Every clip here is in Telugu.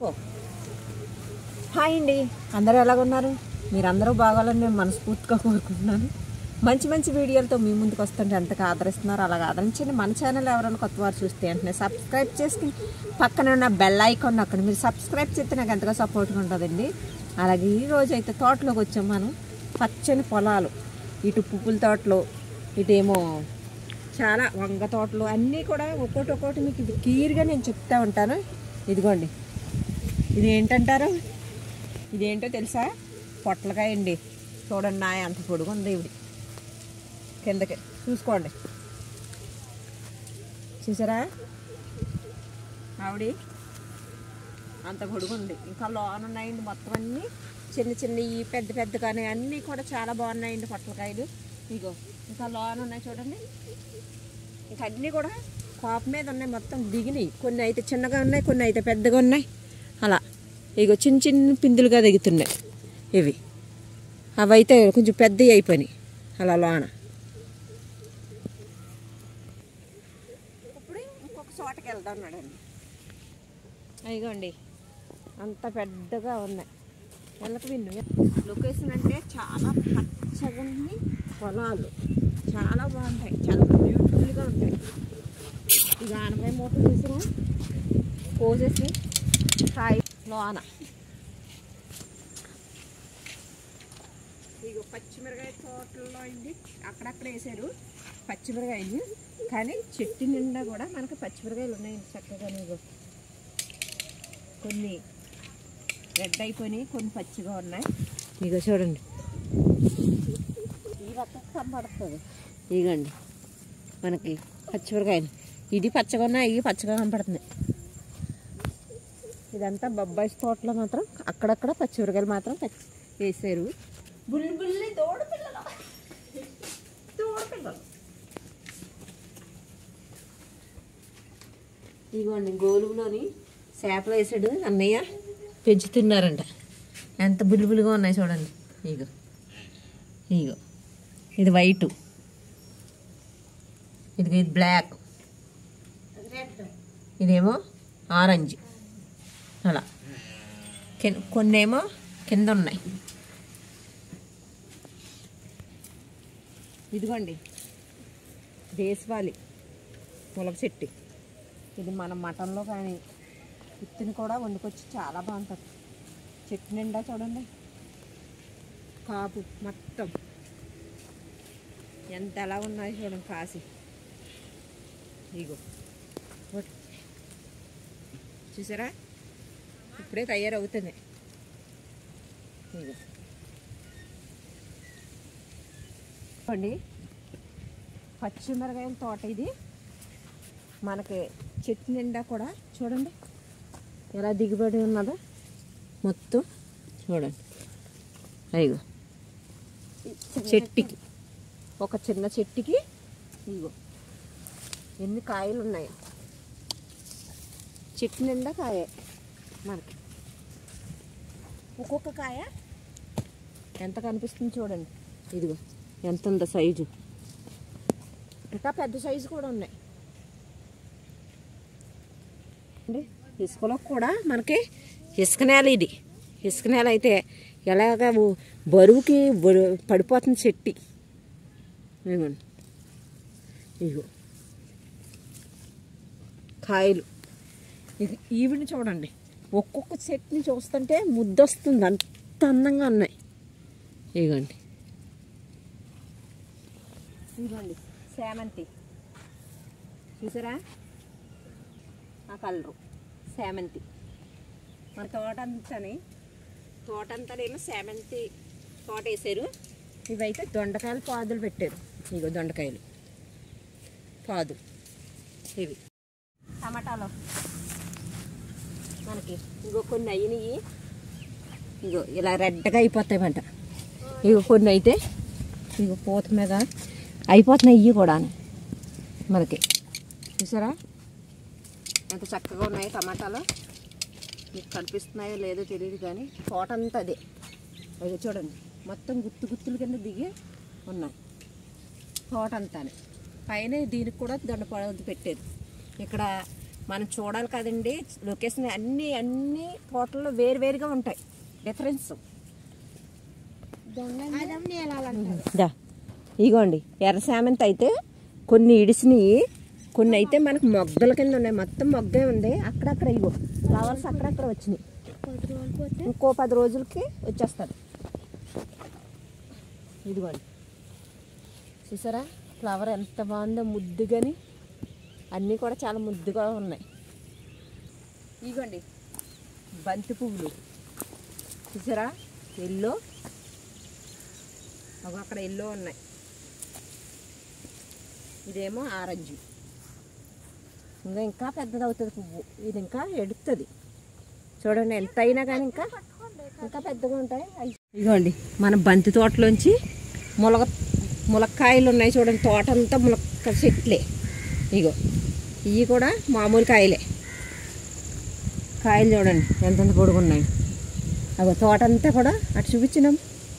ఓ. హాయ్ అండి అందరూ ఎలాగున్నారు మీరందరూ బాగాలని నేను మనస్ఫూర్తిగా కోరుకుంటున్నాను మంచి మంచి వీడియోలతో మీ ముందుకు వస్తుంటే ఎంతగా ఆదరిస్తున్నారు అలాగ ఆదరించండి మన ఛానల్ ఎవరైనా కొత్త వారు చూస్తే వెంటనే సబ్స్క్రైబ్ చేసుకుని పక్కనే ఉన్న బెల్ ఐకాన్ అక్కడ మీరు సబ్స్క్రైబ్ చేస్తే నాకు ఎంతగా సపోర్ట్గా ఉంటుందండి అలాగే ఈ రోజు అయితే తోటలోకి వచ్చాం మనం పచ్చని పొలాలు ఇటు పువ్వుల తోటలు ఇటేమో చాలా వంగ తోటలు అన్నీ కూడా ఒక్కోటి ఒక్కోటి మీకు ఇది క్లియర్గా నేను చెప్తా ఉంటాను ఇదిగోండి ఇది ఏంటంటారు ఇదేంటో తెలుసా పొట్లకాయ అండి చూడండి నా ఎంత పొడుగు ఉంది ఇవి కిందకి చూసుకోండి చూసారా ఆవిడ అంత పొడుగు ఉంది ఇంకా లోన్ ఉన్నాయండి మొత్తం అన్నీ చిన్న చిన్నవి పెద్ద పెద్ద కానీ అన్నీ కూడా చాలా బాగున్నాయండి పొట్లకాయలు ఇగో ఇంకా లోన్ ఉన్నాయి చూడండి ఇంకా అన్నీ కూడా కాపు మీద ఉన్నాయి మొత్తం దిగినాయి కొన్ని అయితే చిన్నగా ఉన్నాయి కొన్ని అయితే పెద్దగా ఉన్నాయి అలా ఇగో చిన్న చిన్న పిందులుగా దిగుతున్నాయి ఇవి అవి అయితే కొంచెం పెద్దవి అయిపోయినాయి అలా లోన ఇప్పుడు ఇంకొక చోటకి వెళ్దాం నడండి అయ్యండి అంత పెద్దగా ఉన్నాయి వెళ్ళక విన్ను లొకేషన్ అంటే చాలా పచ్చగా ఉంది పొలాలు చాలా బాగుంటాయి చాలా బ్యూటిఫుల్గా ఉంటాయి ఇక ఆనపకాయ మూట తీసుకుని కోసేసి కాయ లోన ఇక పచ్చిమిరకాయ తోటల్లో అయింది అక్కడక్కడ వేసారు పచ్చిమిరకాయలు కానీ చెట్టు నిండా కూడా మనకి పచ్చిమిరకాయలు ఉన్నాయండి చక్కగా ఇగో కొన్ని రెడ్ అయిపోయినాయి కొన్ని పచ్చిగా ఉన్నాయి ఇగో చూడండి ఈ పక్క కనపడుతుంది ఇగండి మనకి పచ్చిమిరకాయలు ఇది పచ్చగా ఉన్నాయి ఇవి పచ్చగా కనపడుతున్నాయి ఇదంతా బొబ్బాయి తోటలో మాత్రం అక్కడక్కడ పచ్చిమిరకాయలు మాత్రం పచ్చి వేసారు బుల్లి బుల్లి తోడు పిల్లలు తోడు పిల్లలు ఇదిగోండి గోలుగులోని చేపలు వేసాడు అన్నయ్య పెంచుతున్నారంట ఎంత బుల్లిబుల్లిగా ఉన్నాయి చూడండి ఇగో ఇగో ఇది వైటు ఇది ఇది బ్లాక్ ఇదేమో ఆరెంజ్ అలా కింద కొన్నేమో కింద ఉన్నాయి ఇదిగోండి దేశవాళి ములగ చెట్టు ఇది మనం మటన్లో కానీ ఇత్తిని కూడా వండుకొచ్చి చాలా బాగుంటుంది చెట్టు నిండా చూడండి కాపు మొత్తం ఎంత ఎలా ఉన్నాయి చూడండి కాసి ఇగో ఒకటి. చూసారా ఇప్పుడే తయారవుతుంది ఇగో అండి పచ్చిమిరకాయల తోట ఇది మనకి చెట్టు నిండా కూడా చూడండి ఎలా దిగుబడి ఉన్నదో మొత్తం చూడండి అయ్యో చెట్టుకి ఒక చిన్న చెట్టుకి ఇగో ఎన్ని కాయలు ఉన్నాయి చెట్టు నిండా కాయ మనకి ఒక్కొక్క కాయ ఎంత కనిపిస్తుంది చూడండి ఇదిగో ఎంత ఉందో సైజు ఇంకా పెద్ద సైజు కూడా ఉన్నాయి అండి ఇసుకలో కూడా మనకి ఇసుక నేల ఇది ఇసుక నేల అయితే ఎలాగ బ- బరువుకి బరు- పడిపోతుంది చెట్టి ఇదిగోండి ఇగో కాయలు ఇది ఈవిని చూడండి ఒక్కొక్క చెట్టుని చూస్తుంటే ముద్దొస్తుంది అంత అందంగా ఉన్నాయి ఇదిగోండి ఇదిగోండి సేమంతి చూసారా ఆ కలరు సేమంతి మన తోట అంతాని తోట అంతానేమో సేమంతి తోట వేసారు ఇవైతే దొండకాయలు పాదులు పెట్టారు ఇగో దొండకాయలు పాదు ఇవి టమాటాలు మనకి ఇంకో కొన్ని అయినాయి ఇగో ఇలా రెడ్గా అయిపోతాయన్నమాట ఇగో కొన్ని అయితే ఇగో పూత మీద అయిపోతున్నాయి ఇవి కూడా మనకి చూసారా ఎంత చక్కగా ఉన్నాయి టమాటాలు మీకు కనిపిస్తున్నాయో లేదో తెలియదు కానీ తోట అంతా అదే అది చూడండి మొత్తం గుత్తు గుత్తుల కింద దిగి ఉన్నాయి తోట అంతానే పైన దీనికి కూడా దొండ పడవది పెట్టారు ఇక్కడ మనం చూడాలి కదండి లొకేషన్ అన్ని అన్ని తోటల్లో వేరువేరుగా ఉంటాయి డిఫరెన్స్ అదమ్ని వెళ్ళాలంటారు దా ఇగోండి ఎర్ర సామంతి అయితే కొన్ని ఇడిసినవి కొన్ని అయితే మనకు మొగ్గల కింద ఉన్నాయి మొత్తం మొగ్గే ఉంది అక్కడక్కడ ఇగో ఫ్లవర్స్ అక్కడక్కడ వచ్చినాయి పది రోజులు పోతే ఇంకో పది రోజులకి వచ్చేస్తుంది ఇదిగోండి చూసారా ఫ్లవర్ ఎంత బాగుందో ముద్దుగాని అన్నీ కూడా చాలా ముద్దుగా ఉన్నాయి ఇదిగోండి బంతి పువ్వులు చూసారా ఎల్లో అవి అక్కడ ఎల్లో ఉన్నాయి ఇదేమో ఆరెంజ్ ఇంకా ఇంకా పెద్దది అవుతుంది పువ్వు ఇది ఇంకా ఎడుతుంది చూడండి ఎంత అయినా కానీ ఇంకా ఇంకా పెద్దగా ఉంటాయి అయ్- ఇదిగోండి మన బంతి తోటలోంచి ములగ ములక్కాయలు ఉన్నాయి చూడండి తోట అంతా ములక్క చెట్లే ఇగో ఇవి కూడా మామూలు కాయలే కాయలు చూడండి ఎంతెంత పొడుగున్నాయి అగో తోట అంతా కూడా అటు చూపించినాం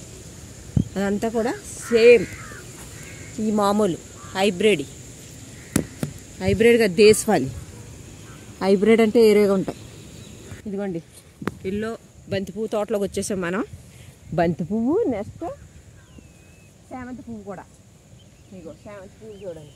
అదంతా కూడా సేమ్ ఈ మామూలు హైబ్రిడ్ హైబ్రిడ్గా దేశవాళి హైబ్రిడ్ అంటే ఏరేగా ఉంటాయి ఇదిగోండి ఇల్లు బంతి పువ్వు తోటలోకి వచ్చేసాం మనం బంతి పువ్వు నెక్స్ట్ సేమంతి పువ్వు కూడా ఇగో సేమంతి పువ్వు చూడండి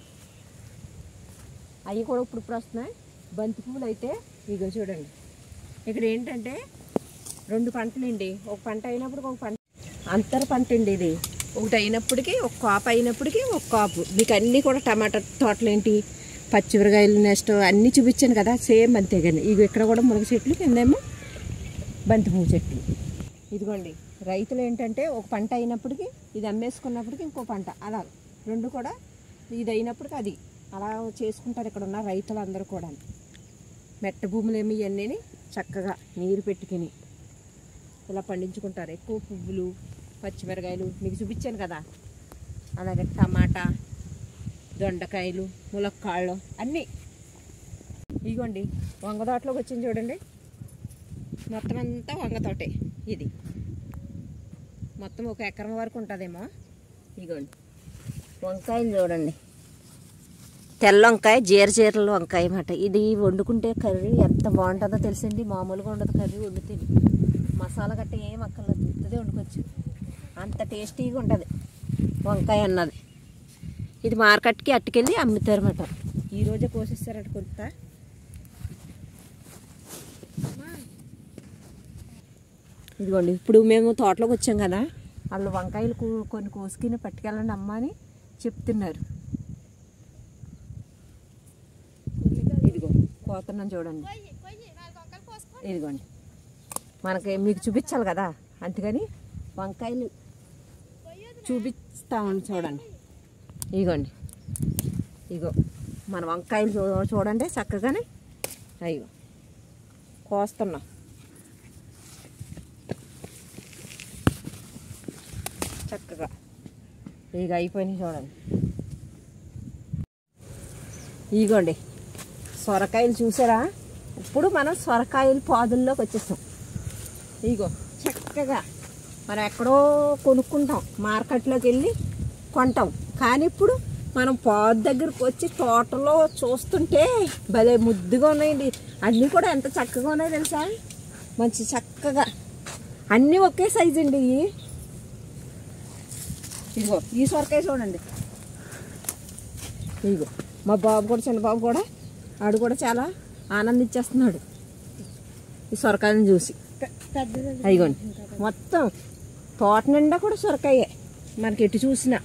అవి కూడా ఇప్పుడు ఇప్పుడు వస్తున్నాయి బంతి పువ్వులు అయితే ఇగో చూడండి ఇక్కడ ఏంటంటే రెండు పంటలండి ఒక పంట అయినప్పుడు ఒక పంట అంతర పంట అండి ఇది ఒకటి అయినప్పటికీ ఒక కాపు అయినప్పటికీ ఒక కాపు మీకు అన్నీ కూడా టమాటా తోటలు ఏంటి పచ్చిమిరకాయలు నెక్స్ట్ అన్నీ చూపించాను కదా సేమ్ అంతే కానీ ఇవి ఇక్కడ కూడా మునగ చెట్లు కిందేమో బంతి పువ్వు చెట్లు ఇదిగోండి రైతులు ఏంటంటే ఒక పంట అయినప్పటికీ ఇది అమ్మేసుకున్నప్పటికీ ఇంకో పంట అలా రెండు కూడా ఇది అయినప్పటికీ అది అలా చేసుకుంటారు ఇక్కడ ఉన్న రైతులు అందరూ కూడా మెట్ట భూములు ఏమి ఇవన్నీ చక్కగా నీరు పెట్టుకుని ఇలా పండించుకుంటారు ఎక్కువ పువ్వులు పచ్చిమిరకాయలు మీకు చూపించాను కదా అలాగే టమాటా దొండకాయలు ములక్కాళ్ళు అన్నీ ఇదిగోండి వంగ తోటలోకి వచ్చింది చూడండి మొత్తం అంతా వంగ తోటే ఇది మొత్తం ఒక ఎకరం వరకు ఉంటుందేమో ఇదిగోండి వంకాయలు చూడండి తెల్ల వంకాయ జీర జీరల వంకాయ అన్నమాట ఇది వండుకుంటే కర్రీ ఎంత బాగుంటుందో తెలిసింది మామూలుగా ఉండదు కర్రీ వండుతుంది మసాలా గట్ట ఏం అక్కర్లేదు ఉత్తదే వండుకోవచ్చు అంత టేస్టీగా ఉంటుంది వంకాయ అన్నది ఇది మార్కెట్కి అట్టుకెళ్ళి అమ్ముతారన్నమాట ఈరోజే కోసిస్తారట కొంత ఇదిగోండి ఇప్పుడు మేము తోటలోకి వచ్చాం కదా వాళ్ళు వంకాయలు కూ- కొన్ని కోసుకుని పట్టుకెళ్ళండి అమ్మ అని చెప్తున్నారు ఇదిగో కోతున్నాం చూడండి ఇదిగోండి మనకి మీకు చూపించాలి కదా అందుకని వంకాయలు చూపిస్తామని చూడండి ఇదిగోండి ఇగో మన వంకాయలు చూ చూడండి చక్కగానే అయ్యో కోస్తున్నాం చక్కగా ఇక అయిపోయినాయి చూడండి ఇగోండి సొరకాయలు చూసారా ఇప్పుడు మనం సొరకాయలు పాదుల్లోకి వచ్చేసాం ఇగో చక్కగా మనం ఎక్కడో కొనుక్కుంటాం మార్కెట్లోకి వెళ్ళి కొంటాం కానీ ఇప్పుడు మనం పాదు దగ్గరకు వచ్చి తోటలో చూస్తుంటే భలే ముద్దుగా ఉన్నాయండి అన్నీ కూడా ఎంత చక్కగా ఉన్నాయో తెలుసా మంచి చక్కగా అన్నీ ఒకే సైజు అండి ఇవి ఇదిగో ఈ సొరకాయ చూడండి ఇదిగో మా బాబు కూడా చిన్న బాబు కూడా ఆడు కూడా చాలా ఆనందించేస్తున్నాడు ఈ సొరకాయని చూసి పెద్దది అదిగోండి మొత్తం తోట నిండా కూడా సొరకాయే మనకి ఎటు చూసినా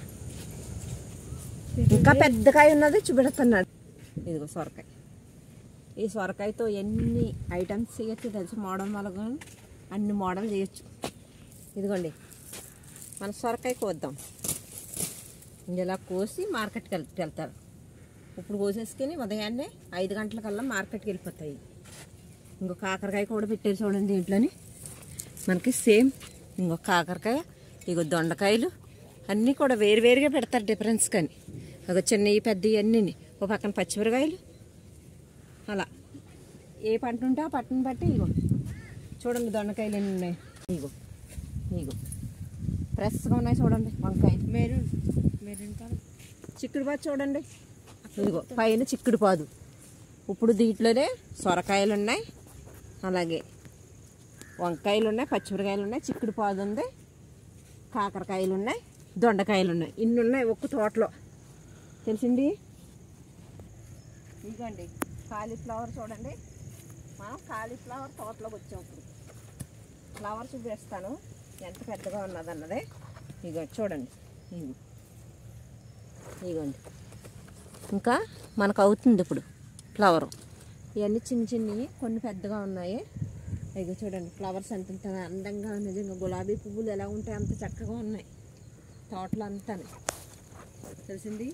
ఇంకా పెద్ద కాయ ఉన్నది చూపెడుతున్నాడు ఇదిగో సొరకాయ ఈ సొరకాయతో ఎన్ని ఐటమ్స్ చేయొచ్చు తెలుసు మోడల్ మొలగ అన్ని మోడల్ చేయొచ్చు ఇదిగోండి మన సొరకాయ కోద్దాం ఇలా కోసి మార్కెట్కి వెళ్ వెళ్తారు ఇప్పుడు కోసేసుకుని ఉదయాన్నే ఐదు గంటలకల్లా మార్కెట్కి వెళ్ళిపోతాయి ఇంకో కాకరకాయ కూడా పెట్టారు చూడండి దీంట్లోని మనకి సేమ్ ఇంకో కాకరకాయ ఇగో దొండకాయలు అన్నీ కూడా వేరువేరుగా పెడతారు డిఫరెన్స్ కానీ ఒక చిన్నవి పెద్దవి అన్నీ ఒక పక్కన పచ్చిమిరకాయలు అలా ఏ పంట ఉంటే ఆ పంటను బట్టి ఇగో చూడండి దొండకాయలు ఎన్ని ఉన్నాయి ఇగో ఇగో ఫ్రెష్గా ఉన్నాయి చూడండి వంకాయలు మెరూన్ మెరూన్ కలర్ చిక్కుడు పాదు చూడండి ఇదిగో పైన చిక్కుడు పాదు ఇప్పుడు దీంట్లోనే సొరకాయలు ఉన్నాయి అలాగే వంకాయలు ఉన్నాయి పచ్చిమిరకాయలు ఉన్నాయి చిక్కుడు పాదు ఉంది కాకరకాయలు ఉన్నాయి దొండకాయలు ఉన్నాయి ఇన్ని ఉన్నాయి ఒక్క తోటలో తెలిసింది ఇదిగోండి కాలీఫ్లవర్ చూడండి మనం కాలీఫ్లవర్ తోటలోకి వచ్చాం ఇప్పుడు ఫ్లవర్ చూపిస్తాను ఎంత పెద్దగా ఉన్నదన్నది ఇగో చూడండి ఇగో ఇగోండి ఇంకా మనకు అవుతుంది ఇప్పుడు ఫ్లవర్ ఇవన్నీ చిన్న చిన్నవి కొన్ని పెద్దగా ఉన్నాయి ఇగో చూడండి ఫ్లవర్స్ ఎంత ఎంత అందంగా నిజంగా గులాబీ పువ్వులు ఎలా ఉంటాయి అంత చక్కగా ఉన్నాయి తోటలో అంతా తెలిసింది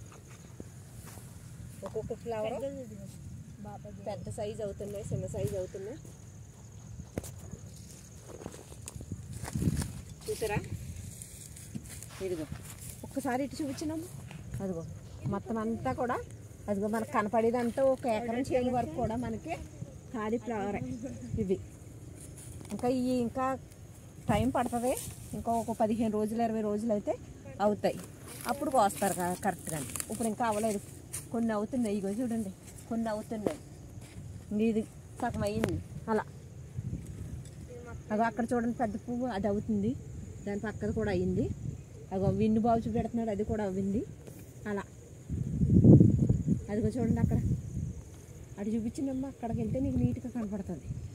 ఒక్కొక్క ఫ్లవర్ పెద్ద సైజ్ అవుతున్నాయి చిన్న సైజ్ అవుతున్నాయి చూసారా ఇదిగో ఒక్కసారి ఇటు చూపించినాము అదిగో మొత్తం అంతా కూడా అదిగో మనకు కనపడేదంతా ఒక ఎకరం చేను వరకు కూడా మనకి కాలీఫ్లవరే ఇవి ఇంకా ఇవి ఇంకా టైం పడుతుంది ఇంకా ఒక పదిహేను రోజులు ఇరవై రోజులు అయితే అవుతాయి అప్పుడు కోస్తారు క- కరెక్ట్గా ఇప్పుడు ఇంకా అవ్వలేదు కొన్ని అవుతున్నాయి ఇగో చూడండి కొన్ని అవుతున్నాయి ఇంక ఇది సగం అయ్యింది అలా అగో అక్కడ చూడండి పెద్ద పువ్వు అది అవుతుంది దాని పక్కది కూడా అయ్యింది అగో విన్ను బాబు చూపెడుతున్నాడు అది కూడా అవ్వింది అలా అదిగో చూడండి అక్కడ అటు చూపించిందమ్మా అక్కడికి వెళ్తే నీకు నీట్గా కనపడుతుంది